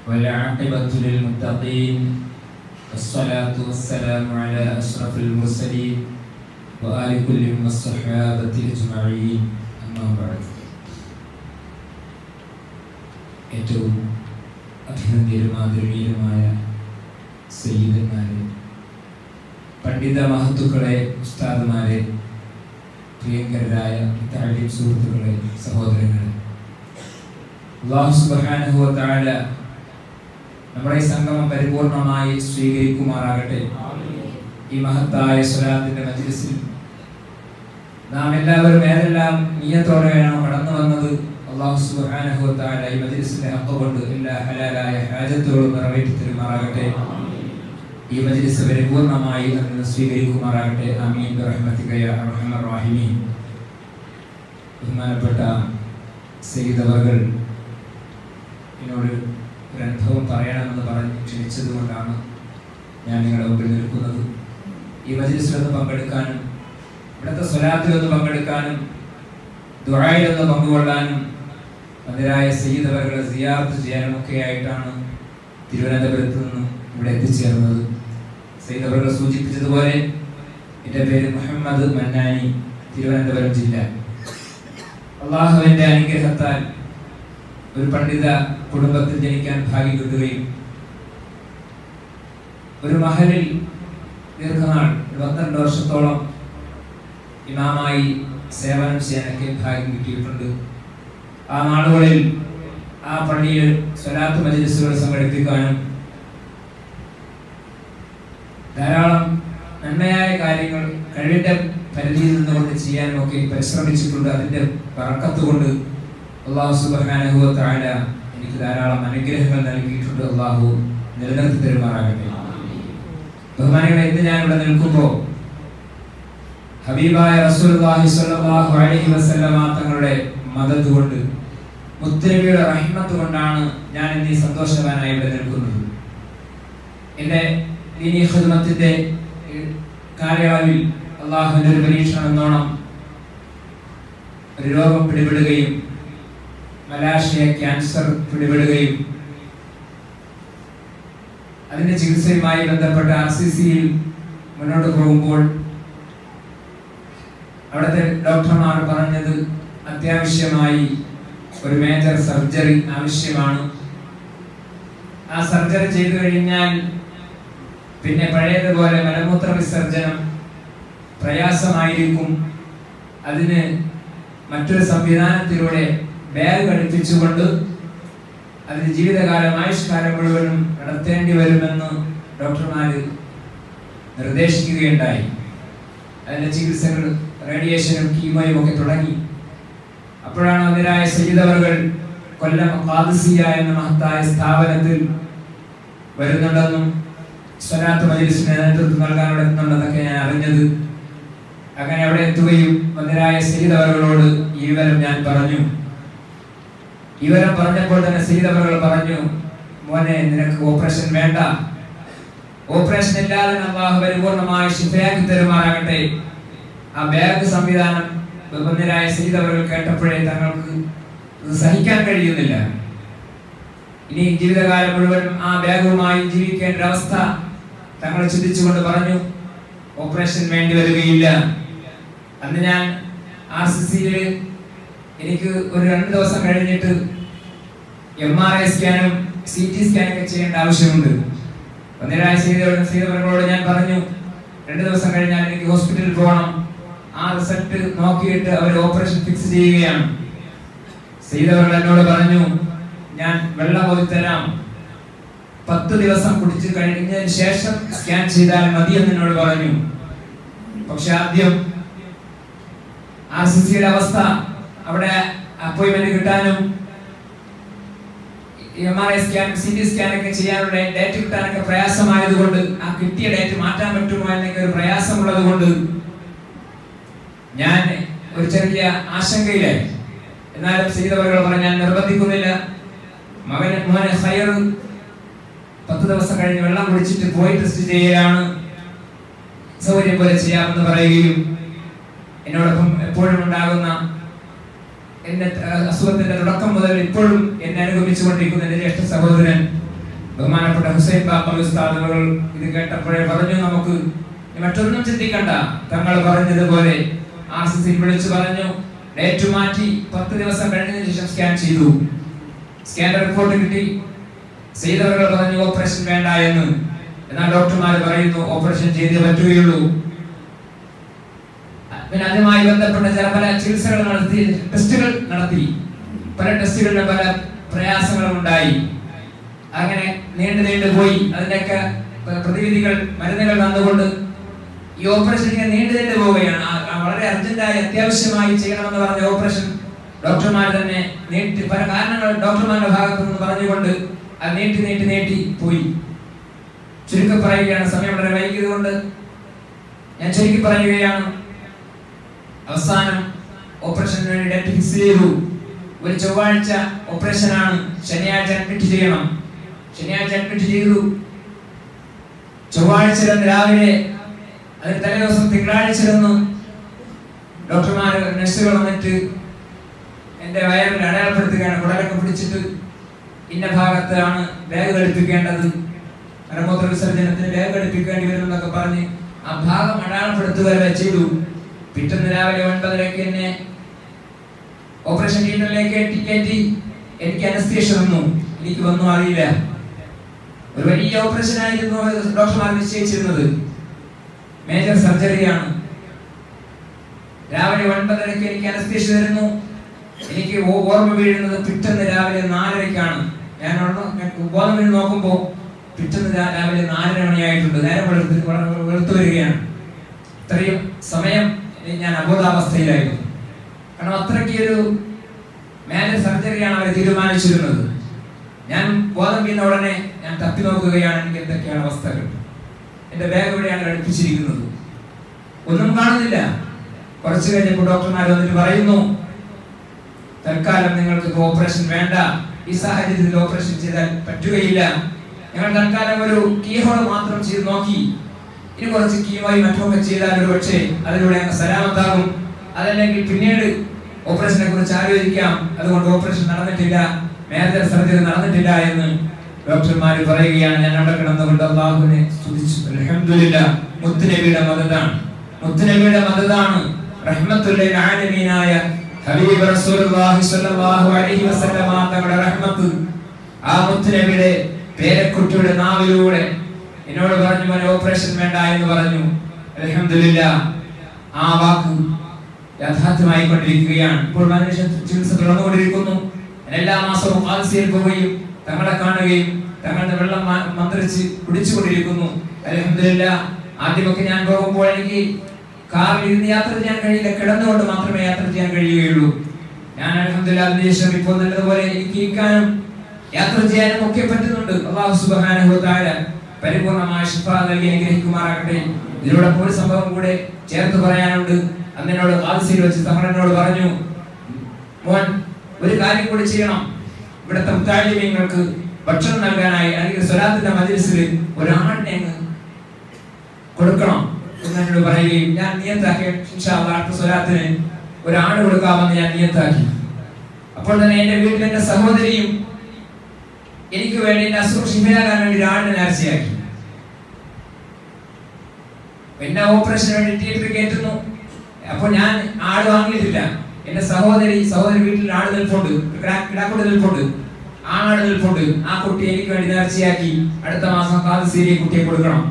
والعاقبة للمتقين والصلاة والسلام على أشرف المرسلين وآل كل من الصحابة أجمعين أما بعد ഏറ്റവും അഭിനന്ദരും ആദരണീയരുമായ സയ്യിദന്മാരെ പണ്ഡിത മഹത്തുക്കളെ ഉസ്താദുമാരെ പ്രിയങ്കരായ താഴെ സുഹൃത്തുക്കളെ സഹോദരങ്ങളെ അള്ളാഹു സുബ്ഹാനഹു വ തആല നമ്മുടെ ഈ സംഗമം പരിപൂർണമായി സ്വീകരിക്കുമാറാകട്ടെ ഈ മഹത്തായ സ്വലാത്തിന്റെ മജ്ലിസിൽ നാം എല്ലാവരും ഏതെല്ലാം നിയത്തോടെയാണോ കടന്നു വന്നത് അള്ളാഹു സുബ്ഹാനഹു വ തആല ഈ മജ്ലിസിന്റെ ഹഖ് കൊണ്ട് എല്ലാ ഹലാലായ ഹാജത്തുകളും നിറവേറ്റി തരുമാറാകട്ടെ ഈ മജ്ലിസ് പരിപൂർണമായി അതിന് സ്വീകരിക്കുമാറാകട്ടെ ആമീൻ ബിറഹ്മതിക യാ അർഹമർ റഹീമീൻ ബഹുമാനപ്പെട്ട സയ്യിദ് അവർകൾ എന്നോട് ഒരു അനുഭവം പറയണമെന്ന് പറഞ്ഞ് ക്ഷണിച്ചത് കൊണ്ടാണ് ഞാൻ നിങ്ങളുടെ മുമ്പിൽ നിൽക്കുന്നത് ഈ മജ്ലിസിലൊന്ന് പങ്കെടുക്കാനും ഇവിടുത്തെ സ്വലാത്തിലൊന്ന് പങ്കെടുക്കാനും ദുറായിലൊന്ന് പങ്കുകൊള്ളാനും അതിരായ സയ്യിദ് അവർകളെ സിയാർത്ത് ചെയ്യാനും ഒക്കെ ആയിട്ടാണ് തിരുവനന്തപുരത്ത് നിന്നും ഇവിടെ എത്തിച്ചേർന്നത് സയ്യിദ് അവർകൾ സൂചിപ്പിച്ചതുപോലെ എൻ്റെ പേര് മുഹമ്മദ് മന്നാനി തിരുവനന്തപുരം ജില്ല അള്ളാഹുവിന്റെ അനുഗ്രഹത്താൽ ഒരു പണ്ഡിത കുടുംബത്തിൽ ജനിക്കാൻ ഭാഗ്യം കിട്ടുകയും ഒരു മഹലിൽ ദീർഘനാൾ ഒരു പന്ത്രണ്ട് വർഷത്തോളം ഇമാമായി സേവനം ചെയ്യാനൊക്കെ ഭാഗ്യം കിട്ടിയിട്ടുണ്ട് ആ നാളുകളിൽ ആ പള്ളിയിൽ സ്വലാത്ത് മജ്ലിസുകൾ സംഘടിപ്പിക്കാനും ധാരാളം നന്മയായ കാര്യങ്ങൾ കഴിവിന്റെ പരിധിയിൽ നിന്നുകൊണ്ട് ചെയ്യാനും ഒക്കെ പരിശ്രമിച്ചിട്ടുണ്ട് അതിന്റെ പറക്കത്ത് കൊണ്ട് അള്ളാഹു സുബ്ഹാനഹു വ തആല എനിക്ക് ധാരാളം അനുഗ്രഹങ്ങൾ നൽകിയിട്ടുണ്ട് അള്ളാഹു നിലനിർത്തി തരുമാറാകട്ടെ ബഹുമാനികളെ ഇന്ന് ഞാൻ ഇവിടെ നിൽക്കുമ്പോൾ ഹബീബായ റസൂലുള്ളാഹി സ്വല്ലല്ലാഹു അലൈഹി വസല്ലമ തങ്ങളുടെ മദത് കൊണ്ട് മുത്തനബിയുടെ റഹ്മത്ത് കൊണ്ടാണ് ഞാൻ ഇന്ന് ഈ സന്തോഷവാനായി ഇവിടെ നിൽക്കുന്നത് എൻ്റെ ദീനി ഖിദ്മത്തിന്റെ കാലയളവിൽ അള്ളാഹുവിന്റെ ഒരു പരീക്ഷണം എന്നോണം ഒരു രോഗം പിടിപെടുകയും മലാശയ ക്യാൻസർ പിടിപെടുകയും അതിന്റെ ചികിത്സയുമായി ബന്ധപ്പെട്ട ആർ സി സിയിൽ മുന്നോട്ട് പോകുമ്പോൾ അവിടുത്തെ ഡോക്ടർമാർ പറഞ്ഞത് അത്യാവശ്യമായി ഒരു മേജർ സർജറി ആവശ്യമാണ് ആ സർജറി ചെയ്തു കഴിഞ്ഞാൽ പിന്നെ പഴയതുപോലെ മലമൂത്ര വിസർജനം പ്രയാസമായിരിക്കും അതിന് മറ്റൊരു സംവിധാനത്തിലൂടെ ബാഗ് ഘടിപ്പിച്ചുകൊണ്ട് അതിന് ജീവിതകാലം ആയുഷ്കാലം മുഴുവനും നടത്തേണ്ടി വരുമെന്ന് ഡോക്ടർമാർ നിർദ്ദേശിക്കുകയുണ്ടായി അതിന്റെ ചികിത്സകൾ റേഡിയേഷനും കീമോയും ഒക്കെ തുടങ്ങി അപ്പോഴാണ് അതിനായ സയ്യിദവറുകൾ കൊല്ലം ഖാദിസിയ എന്ന മഹത്തായ സ്ഥാപനത്തിൽ വരുന്നുണ്ടെന്നും സ്വലാത്ത് മജ്ലിസിന് നേതൃത്വം നൽകാൻ അവിടെ എത്തുന്നുണ്ടെന്നൊക്കെ ഞാൻ അറിഞ്ഞത് അങ്ങനെ അവിടെ എത്തുകയും മന്ദിരായ സയ്യിദവറുകളോട് ഈ വിവരം ഞാൻ പറഞ്ഞു ഈ വിവരം പറഞ്ഞപ്പോൾ തന്നെ സയ്യിദവറുകൾ പറഞ്ഞു മോനെ നിനക്ക് ഓപ്പറേഷൻ വേണ്ട ഓപ്പറേഷൻ ഇല്ലാതെ അള്ളാഹു പരിപൂർണമായി ശിഫയാക്കി തരുമാറാകട്ടെ ആ ബാഗ് സംവിധാനം ബഹുമന്യരായ സീതവர்கள் കേട്ടപ്പോഴേ തങ്ങൾക്ക് ഇത് സഹിക്കാൻ കഴിയുന്നില്ല ഇനി ജീവിതകാലം മുഴുവൻ ആ ബാഗുമായി ജീവിക്കേണ്ട ഒരു അവസ്ഥ തങ്ങൾ ചിന്തിച്ചുകൊണ്ട് പറഞ്ഞു ഓപ്പറേഷൻ വേണ്ടി വരികയില്ല അന്ന് ഞാൻ ആർ സി സിയിൽ എനിക്ക് ഒരു രണ്ട് ദിവസം കഴിഞ്ഞിട്ട് എം ആർ ഐ സ്കാനും സി ടി സ്കാനൊക്കെ ചെയ്യേണ്ട ആവശ്യമുണ്ട് ഒന്നിനായ സീതയോടും സീതവர்களോട് ഞാൻ പറഞ്ഞു രണ്ട് ദിവസം കഴിഞ്ഞാൽ എനിക്ക് ഹോസ്പിറ്റലിൽ പോകണം ആ റിസൾട്ട് നോക്കിയിട്ട് അവർ ഓപ്പറേഷൻ ഫിക്സ് ചെയ്യുകയാണ് സീതവர்கள் എന്നോട് പറഞ്ഞു ഞാൻ വെള്ളം പോയി തരാം പത്ത് ദിവസം കുടിച്ചു കഴിഞ്ഞതിന് ശേഷം സ്കാൻ ചെയ്താൽ മതി എന്ന് എന്നോട് പറഞ്ഞു പക്ഷെ ആദ്യം ആർ സി സിയുടെ അവസ്ഥ അവിടെ അപ്പോയിന്റ്മെന്റ് കിട്ടാനും M R I scan C T scan ഒക്കെ ചെയ്യാനുള്ള ഡേറ്റ് കിട്ടാനൊക്കെ പ്രയാസമായതുകൊണ്ട് ആ കിട്ടിയ ഡേറ്റ് മാറ്റാൻ പറ്റുമോ എന്നൊക്കെ ഒരു പ്രയാസമുള്ളത് കൊണ്ട് ഞാൻ ഒരു ചെറിയ ആശങ്കയിലായി എന്നാലും സീതവകൾ പറഞ്ഞ് ഞാൻ നിർബന്ധിക്കുന്നില്ല മകന് മോനെ ഹയർ പത്ത് ദിവസം കഴിഞ്ഞ് വെള്ളം കുടിച്ചിട്ട് പോയി ടെസ്റ്റ് ചെയ്യലാണ് സൗകര്യം പോലെ ചെയ്യാമെന്ന് പറയുകയും എന്നോടൊപ്പം എപ്പോഴും ഉണ്ടാകുന്ന എന്റെ അഹ്, അസുഖത്തിന്റെ തുടക്കം മുതൽ ഇപ്പോഴും എന്നെ അനുഗമിച്ചുകൊണ്ടിരിക്കുന്ന എന്റെ ജ്യേഷ്ഠ സഹോദരൻ ബഹുമാനപ്പെട്ട ഹുസൈൻ ബാബ ഉസ്താദുകൾ ഇത് കേട്ടപ്പോഴേ പറഞ്ഞു നമുക്ക് ഇനി മറ്റൊന്നും ചിന്തിക്കണ്ട തങ്ങൾ പറഞ്ഞതുപോലെ ആർ സി സി വിളിച്ചു പറഞ്ഞു ഡേറ്റ് മാറ്റി പത്ത് ദിവസം കഴിഞ്ഞതിന് ശേഷം സ്കാൻ ചെയ്തു സ്കാൻ റിപ്പോർട്ട് കിട്ടി ചെയ്തവர்கள் പറഞ്ഞു ഓപ്പറേഷൻ വേണ്ട എന്ന് എന്നാൽ ഡോക്ടർമാർ പറയുന്നു ഓപ്പറേഷൻ ചെയ്തേ പറ്റുകയുള്ളൂ പിന്നെ അതുമായി ബന്ധപ്പെട്ട ചില പല ചികിത്സകൾ നടത്തി ടെസ്റ്റുകൾ നടത്തി പല ടെസ്റ്റുകളിലും പല പ്രയാസങ്ങളും ഉണ്ടായി അങ്ങനെ നീണ്ടു നീണ്ടു പോയി അതിന്റെയൊക്കെ പ്ര- പ്രതിവിധികൾ മരുന്നുകൾ വന്നുകൊണ്ട് ഈ ഓപ്പറേഷൻ ഇങ്ങനെ നീണ്ടു നീണ്ടു പോവുകയാണ് ആ- ആ വളരെ അർജന്റായി അത്യാവശ്യമായി ചെയ്യണമെന്ന് പറഞ്ഞ ഓപ്പറേഷൻ ഡോക്ടർമാർ തന്നെ നീട്ടി പല കാരണങ്ങൾ ഡോക്ടർമാരുടെ ഭാഗത്തു നിന്ന് പറഞ്ഞുകൊണ്ട് അത് നീട്ടി നീട്ടി നീട്ടി പോയി ചുരുക്കം പറയുകയാണ് സമയം വളരെ വൈകിയത് കൊണ്ട് ഞാൻ ചുരുക്കി പറയുകയാണ് അവസാനം ഓപ്പറേഷന് വേണ്ടി ഡേറ്റ് ഫിക്സ് ചെയ്തു ഒരു ചൊവ്വാഴ്ച ഓപ്പറേഷൻ ആണ് ശനിയാഴ്ച അഡ്മിറ്റ് ചെയ്യണം ശനിയാഴ്ച അഡ്മിറ്റ് ചെയ്തു ചൊവ്വാഴ്ച അന്ന് രാവിലെ അതിന് തലേ ദിവസം തിങ്കളാഴ്ച ഇരുന്ന് ഡോക്ടർമാർ നഴ്സുകൾ വന്നിട്ട് എന്റെ വയറിൽ അടയാളപ്പെടുത്തുകയാണ് കുടലൊക്കെ പിടിച്ചിട്ട് ഇന്ന ഭാഗത്താണ് ബാഗ് ഘടിപ്പിക്കേണ്ടത് മലമൂത്ര വിസർജനത്തിന് ബാഗ് ഘടിപ്പിക്കേണ്ടി വരും എന്നൊക്കെ പറഞ്ഞ് ആ ഭാഗം അടയാളപ്പെടുത്തുക വരെ ചെയ്തു പിറ്റേന്ന് രാവിലെ ഒൻപതരക്ക് എന്നെ ഓപ്പറേഷൻ തിയേറ്ററിലേക്ക് ടിക്കറ്റ് എനിക്ക് അനസ്തേഷ്യ വന്നു എനിക്ക് വന്നു അറിയില്ല ഒരു വലിയ ഓപ്പറേഷൻ ആയിരുന്നു ഡോക്ടർമാർ നിശ്ചയിച്ചിരുന്നത് മേജർ സർജറിയാണ് രാവിലെ ഒൻപതരക്ക് എനിക്ക് അനസ്തേഷ്യ വരുന്നു എനിക്ക് ഓ- ഓർമ്മ വീഴുന്നത് പിറ്റേന്ന് രാവിലെ നാലരയ്ക്കാണ് ഞാൻ ഉണർന്ന് ഞാൻ ബോധം വീണ് നോക്കുമ്പോൾ പിറ്റേന്ന് രാ- രാവിലെ നാലര മണിയായിട്ടുണ്ട് നേരം വെളുത്ത് വളരെ വെളുത്തു വരികയാണ് ഇത്രയും സമയം ഞാൻ അബോധാവസ്ഥയിലായിരുന്നു കാരണം അത്രയ്ക്ക് ഒരു മേജർ സർജറിയാണ് അവർ തീരുമാനിച്ചിരുന്നത് ഞാൻ ബോധം വീണ ഉടനെ ഞാൻ തപ്പി നോക്കുകയാണ് എനിക്ക് എന്തൊക്കെയാണ് അവസ്ഥകൾ എന്റെ ബാഗ് എവിടെയാണ് ഘടിപ്പിച്ചിരിക്കുന്നത് ഒന്നും കാണുന്നില്ല കുറച്ചു കഴിഞ്ഞപ്പോൾ ഡോക്ടർമാർ വന്നിട്ട് പറയുന്നു തൽക്കാലം നിങ്ങൾക്ക് ഇപ്പൊ ഓപ്പറേഷൻ വേണ്ട ഈ സാഹചര്യത്തിൽ ഓപ്പറേഷൻ ചെയ്താൽ പറ്റുകയില്ല ഞങ്ങൾ തൽക്കാലം ഒരു കീഹോൾ മാത്രം ചെയ്ത് നോക്കി ഇനി കുറച്ച് കീമായി മറ്റുമൊക്കെ ചെയ്താൽ ഒരു പക്ഷേ അതിലൂടെ അങ്ങ് സലാമത്താകും അതല്ലെങ്കിൽ പിന്നീട് ഓപ്പറേഷനെ കുറിച്ച് ആലോചിക്കാം അതുകൊണ്ട് ഓപ്പറേഷൻ നടന്നിട്ടില്ല മേജർ സർജറി നടന്നിട്ടില്ല എന്ന് ഡോക്ടർമാർ പറയുകയാണ് ഞാൻ അവിടെ കിടന്നുകൊണ്ട് അള്ളാഹുവിനെ സ്തുതിച്ചു അൽഹംദുലില്ല മുത്തുനബിയുടെ മതതാണ് മുത്തുനബിയുടെ മതതാണ് റഹ്മത്തുല്ലിൽ ആലമീനായ ഹബീബ് റസൂലുള്ളാഹി സ്വല്ലല്ലാഹു അലൈഹി വസല്ലമ തങ്ങളുടെ റഹ്മത്ത് ആ മുത്തുനബിയുടെ പേരക്കുട്ടിയുടെ നാവിലൂടെ എന്നോട് പറഞ്ഞു മോനെ ഓപ്പറേഷൻ വേണ്ട എന്ന് പറഞ്ഞു അൽഹംദുലില്ല ആ വാക്ക് യാഥാർത്ഥ്യമായി കൊണ്ടിരിക്കുകയാണ് ഇപ്പോൾ മനുഷ്യ ചികിത്സ തുടർന്നുകൊണ്ടിരിക്കുന്നു ഞാൻ എല്ലാ മാസവും ആൽസിയിൽ പോവുകയും തങ്ങളെ കാണുകയും തങ്ങളുടെ വെള്ളം മ- മന്ത്രിച്ച് കുടിച്ചുകൊണ്ടിരിക്കുന്നു അലഹമില്ല ആദ്യമൊക്കെ ഞാൻ പോകുമ്പോൾ എനിക്ക് കാറിൽ ഇരുന്ന് യാത്ര ചെയ്യാൻ കഴിയില്ല കിടന്നുകൊണ്ട് മാത്രമേ യാത്ര ചെയ്യാൻ കഴിയുകയുള്ളൂ ഞാൻ അലഹമില്ല അതിനുശേഷം ഇപ്പോൾ നല്ലതുപോലെ എനിക്ക് ഇരിക്കാനും യാത്ര ചെയ്യാനും ഒക്കെ പറ്റുന്നുണ്ട് അള്ളാഹു സുബ്ഹാനഹു വ തആല പരിപൂർണമായ ശിഫ നൽകി അനുഗ്രഹിക്കുമാറാകട്ടെ ഇതിലൂടെ ഒരു സംഭവം കൂടെ ചേർത്ത് പറയാനുണ്ട് അന്ന് എന്നോട് ആൽസിയിൽ വെച്ച് തങ്ങൾ എന്നോട് പറഞ്ഞു മോൻ ഒരു കാര്യം കൂടി ചെയ്യണം ഇവിടുത്തെ മുത്താലിമീങ്ങൾക്ക് ഭക്ഷണം നൽകാനായി അല്ലെങ്കിൽ സ്വലാത്തിന്റെ മജിലിസിൽ ഒരാളിനെ അങ്ങ് കൊടുക്കണം എന്ന് എന്നോട് പറയുകയും ഞാൻ നിയത്താക്കി ഇൻഷാ അല്ലാഹ് അടുത്ത സ്വലാത്തിന് ഒരാണ് കൊടുക്കാമെന്ന് ഞാൻ നിയത്താക്കി അപ്പോൾ തന്നെ എന്റെ വീട്ടിൽ എന്റെ സഹോദരിയും എനിക്ക് വേണ്ടി എന്റെ അസുഖം ഷിമയാകാൻ വേണ്ടി ഒരാളിനെ നേർച്ചയാക്കി പിന്നെ ഓപ്പറേഷന് വേണ്ടി തിയേറ്ററിൽ കയറ്റുന്നു അപ്പോൾ ഞാൻ ആട് വാങ്ങിയിട്ടില്ല എന്റെ സഹോദരി സഹോദരി വീട്ടിൽ ആട് നിൽപ്പുണ്ട് കിടാ- കിടാക്കുട്ടി നിൽപ്പുണ്ട് ആട് നിൽപ്പുണ്ട് ആ കുട്ടി എനിക്ക് വേണ്ടി നേർച്ചയാക്കി അടുത്ത മാസം കാതുസീരി കുട്ടിയെ കൊടുക്കണം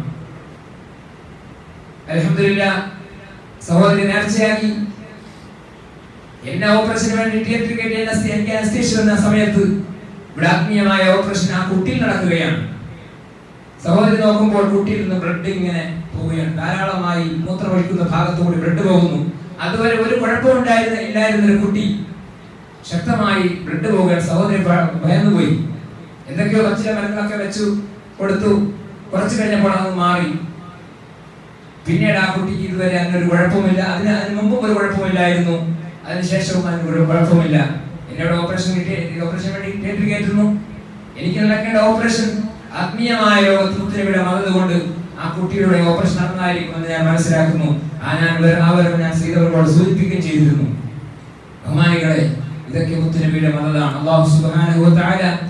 അലഹമില്ല സഹോദരി നേർച്ചയാക്കി എന്നെ ഓപ്പറേഷന് വേണ്ടി തിയേറ്ററിൽ കയറ്റി എന്നെ അസ്തി- എനിക്ക് അനസ്തേഷ്യ വന്ന സമയത്ത് ഇവിടെ ആത്മീയമായ ഓപ്പറേഷൻ ആ കുട്ടിയിൽ നടക്കുകയാണ് സഹോദരി നോക്കുമ്പോൾ കുട്ടിയിൽ നിന്ന് ബ്ലഡ് ഇങ്ങനെ പോവുകയാണ് ധാരാളമായി മൂത്രമൊഴിക്കുന്ന ഭാഗത്തുകൂടി ബ്ലഡ് പോകുന്നു അതുവരെ ഒരു കുഴപ്പമുണ്ടായിരുന്ന ഇല്ലായിരുന്ന ഒരു കുട്ടി ശക്തമായി ബ്ലഡ് പോവുകയാണ് സഹോദരി ഭ- ഭയന്നുപോയി എന്തൊക്കെയോ പച്ചില മരുന്നൊക്കെ വെച്ചു കൊടുത്തു കുറച്ചു കഴിഞ്ഞപ്പോൾ അത് മാറി പിന്നീട് ആ കുട്ടിക്ക് ഇതുവരെ അതിനൊരു കുഴപ്പമില്ല അതിന് അതിന് മുമ്പും ഒരു കുഴപ്പമില്ലായിരുന്നു അതിനുശേഷവും അതിന് ഒരു കുഴപ്പമില്ല എന്നോട് ഓപ്പറേഷൻ കിട്ടി ഓപ്പറേഷൻ വേണ്ടി തിയേറ്ററിൽ കയറ്റുന്നു എനിക്ക് നടക്കേണ്ട ഓപ്പറേഷൻ ആത്മീയമായ ലോകത്ത് മുത്തരവിടെ മതതുകൊണ്ട് ആ കുട്ടിയുടെ ഓപ്പറേഷൻ നടന്നതായിരിക്കുമെന്ന് ഞാൻ മനസ്സിലാക്കുന്നു ആ ഞാൻ വര- ആ വരവ് ഞാൻ ശ്രീധവരോട് സൂചിപ്പിക്കുകയും ചെയ്തിരുന്നു ബഹുമാനികളെ ഇതൊക്കെ മുത്തുനബിയുടെ മതതാണ് അള്ളാഹു സുബ്ഹാനഹു വ തആല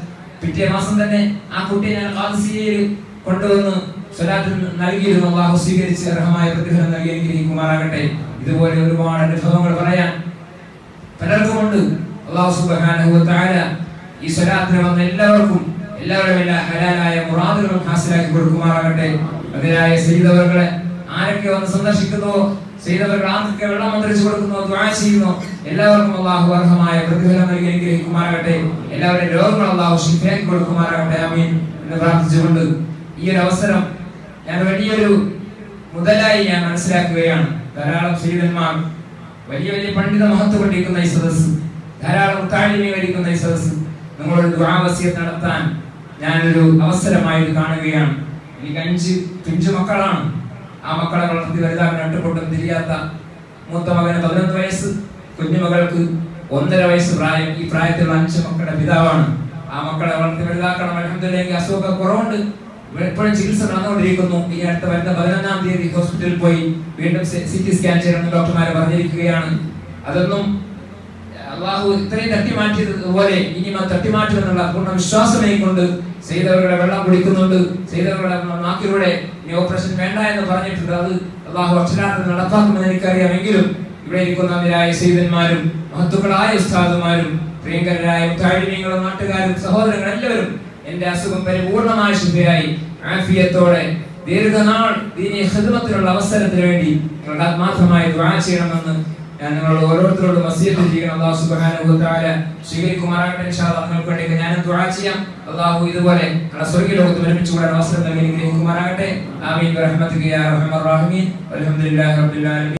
പിറ്റേ മാസം തന്നെ ആ കുട്ടിയെ ഞാൻ ഖാദിസിയയിൽ കൊണ്ടുവന്ന് സ്വലാത്തിൽ നൽകിയിരുന്നു അള്ളാഹു സ്വീകരിച്ച് അർഹമായ പ്രതിഫലം നൽകി അനുഗ്രഹിക്കുമാറാകട്ടെ ഇതുപോലെ ഒരുപാട് അനുഭവങ്ങൾ പറയാൻ പലർക്കുമുണ്ട് അള്ളാഹു സുബ്ഹാനഹു വ തആല ഈ സ്വലാത്തിന് വന്ന എല്ലാവർക്കും എല്ലാവരും എല്ലാ ഹലാലായ മുറാദുകളും ഹാസിലാക്കി കൊടുക്കുമാറാകട്ടെ അതിനായ ചെയ്തവർകളെ ആരൊക്കെ വന്ന് സന്ദർശിക്കുന്നോ ചെയ്തവർക്ക് ആർക്കൊക്കെ വെള്ളം മന്ത്രിച്ചു കൊടുക്കുന്നോ ദ്വാ ചെയ്യുന്നു എല്ലാവർക്കും അള്ളാഹു അർഹമായ പ്രതിഫലം നൽകി അനുഗ്രഹിക്കുമാറാകട്ടെ എല്ലാവരുടെയും രോഗങ്ങൾ അള്ളാഹു ശിഫയാക്കി കൊടുക്കുമാറാകട്ടെ ആമീൻ എന്ന് പ്രാർത്ഥിച്ചുകൊണ്ട് ഈ ഒരു അവസരം ഞാൻ വലിയൊരു മുതലായി ഞാൻ മനസ്സിലാക്കുകയാണ് ധാരാളം ശ്രീധന്മാർ വലിയ വലിയ പണ്ഡിത മഹത്വം കൊണ്ടിരിക്കുന്ന ഈ സദസ്സ് ധാരാളം താഴ്മ വരിക്കുന്ന ഈ സദസ്സ് നിങ്ങളൊരു ദുരാവസ്യം നടത്താൻ ഞാനൊരു അവസരമായി ഇത് കാണുകയാണ് എനിക്ക് അഞ്ച് പിഞ്ചു മക്കളാണ് ആ മക്കളെ വളർത്തി വലുതാകാൻ രണ്ടുപൊട്ടും തിരിയാത്ത മൂത്ത മകന് പതിനൊന്ന് വയസ്സ് കുഞ്ഞുമകൾക്ക് ഒന്നര വയസ്സ് പ്രായം ഈ പ്രായത്തിലുള്ള അഞ്ച് മക്കളുടെ പിതാവാണ് ആ മക്കളെ വളർത്തി വലുതാക്കണം അലഹദിലേക്ക് അസുഖം കുറവുണ്ട് ഇവിടെ എപ്പോഴും ചികിത്സ നടന്നുകൊണ്ടിരിക്കുന്നു ഈ അടുത്ത വരുന്ന പതിനൊന്നാം തീയതി ഹോസ്പിറ്റലിൽ പോയി വീണ്ടും സി ടി സ്കാൻ ചെയ്യണമെന്ന് ഡോക്ടർമാരെ പറഞ്ഞിരിക്കുകയാണ് അതൊന്നും അള്ളാഹു ഇത്രയും തട്ടിമാറ്റിയതുപോലെ ഇനി ആ തട്ടിമാറ്റുമെന്നുള്ള പൂർണ്ണ വിശ്വാസം കൊണ്ട് ചെയ്തവരുടെ വെള്ളം കുടിക്കുന്നുണ്ട് ചെയ്തവരുടെ നാക്കിലൂടെ ഇനി ഓപ്പറേഷൻ വേണ്ട എന്ന് പറഞ്ഞിട്ടുണ്ട് അത് അള്ളാഹു അക്ഷരാർത്ഥം നടപ്പാക്കുമെന്ന് എനിക്കറിയാമെങ്കിലും ഇവിടെ ഇരിക്കുന്നവരായ സീതന്മാരും മഹത്തുക്കളായ ഉസ്താദുമാരും പ്രിയങ്കരായ താഴ്മീങ്ങളും നാട്ടുകാരും സഹോദരങ്ങളും എല്ലാവരും എന്റെ അസുഖം പരിപൂർണമായ ശുദ്ധിയായി ആഫിയത്തോടെ ദീർഘനാൾ ദീനി ഹിദ്മത്തിനുള്ള അവസരത്തിന് വേണ്ടി നിങ്ങൾക്ക് ആത്മാർത്ഥമായി ദ്വാ ചെയ്യണമെന്ന് ഞാൻ നിങ്ങളോട് ഓരോരുത്തരോടും വസീയത്ത് ചെയ്യണം അള്ളാഹു സുബ്ഹാനഹു വ തആല സ്വീകരിക്കുമാറാകട്ടെ ഇൻഷാ അല്ലാഹ് നിങ്ങൾക്ക് വേണ്ടി ഞാനും ദുആ ചെയ്യാം അള്ളാഹു ഇതുപോലെ നമ്മുടെ സ്വർഗ്ഗ ലോകത്ത് ഒരുമിച്ച് കൂടാൻ അവസരം നൽകി അനുഗ്രഹിക്കുമാറാകട്ടെ ആമീൻ ബിറഹ്മതിക യാ അർഹമർ റഹീമീൻ വൽഹംദുലില്ലാഹി റബ്ബിൽ ആലമീൻ